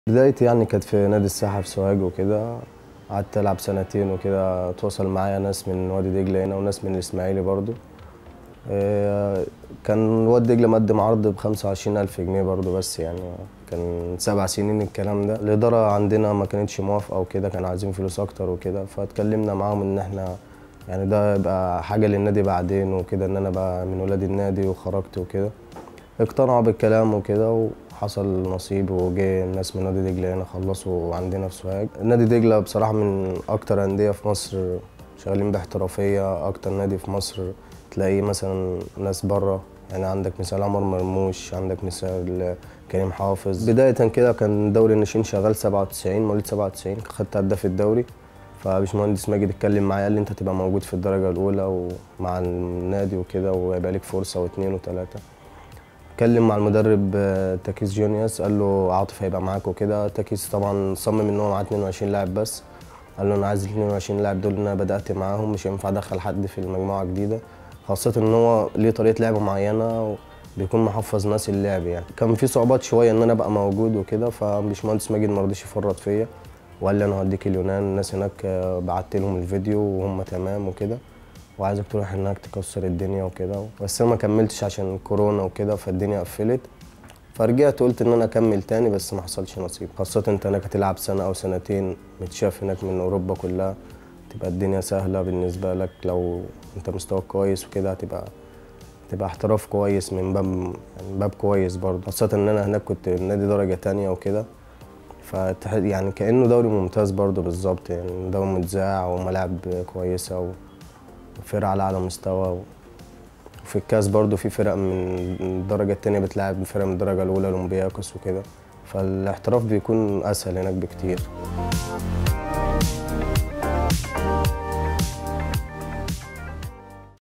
بدايتي يعني كانت في نادي الساحة في سوهاج وكده قعدت ألعب سنتين وكده تواصل معايا ناس من وادي دجلة هنا وناس من الإسماعيلي برضو إيه، كان وادي دجلة مقدم عرض بخمسة وعشرين ألف جنيه برضو بس يعني كان سبع سنين الكلام ده الإدارة عندنا ما كانتش موافقة وكده كانوا عايزين فلوس أكتر وكده فاتكلمنا معاهم إن إحنا يعني ده يبقى حاجة للنادي بعدين وكده إن أنا بقى من ولاد النادي وخرجت وكده اقتنعوا بالكلام وكده وحصل نصيب وجه الناس من نادي دجلة هنا خلصوا عندنا في سوهاج نادي دجلة بصراحة من أكتر أندية في مصر شغالين باحترافية أكتر نادي في مصر تلاقيه مثلا ناس بره يعني عندك مثال عمر مرموش عندك مثال كريم حافظ بداية كده كان دوري الناشئين شغال 97 مواليد 97 خدت هداف الدوري فباشمهندس ماجد اتكلم معايا قال لي انت تبقى موجود في الدرجة الأولى ومع النادي وكده ويبقى لك فرصة واثنين وثلاثة اتكلم مع المدرب آه، تاكيس جونيوس قال له عاطف هيبقى معاك وكده تاكيس طبعا صمم ان هو معاه 22 لاعب بس قال له انا عايز ال 22 لاعب دول اللي انا بدات معاهم مش هينفع ادخل حد في المجموعه جديده خاصه ان هو ليه طريقه لعب معينه بيكون محفظ ناس اللعب يعني كان في صعوبات شويه ان انا ابقى موجود وكده فباشمهندس ماجد ما رضيش يفرط فيا وقال لي انا هوديك اليونان الناس هناك آه، بعت لهم الفيديو وهم تمام وكده وعايزك تروح هناك تكسر الدنيا وكده بس انا ما كملتش عشان كورونا وكده فالدنيا قفلت فرجعت قلت ان انا اكمل تاني بس ما حصلش نصيب خاصة انت هناك هتلعب سنة او سنتين متشاف هناك من اوروبا كلها تبقى الدنيا سهلة بالنسبة لك لو انت مستواك كويس وكده هتبقى تبقى احتراف كويس من باب يعني باب كويس برضه خاصة ان انا هناك كنت نادي درجة تانية وكده فتح يعني كأنه دوري ممتاز برضه بالظبط يعني دوري متذاع وملاعب كويسة وفرق على أعلى مستوى وفي الكاس برضه في فرق من الدرجة التانية بتلعب فرق من الدرجة الأولى الأولمبياكوس وكده فالاحتراف بيكون أسهل هناك بكتير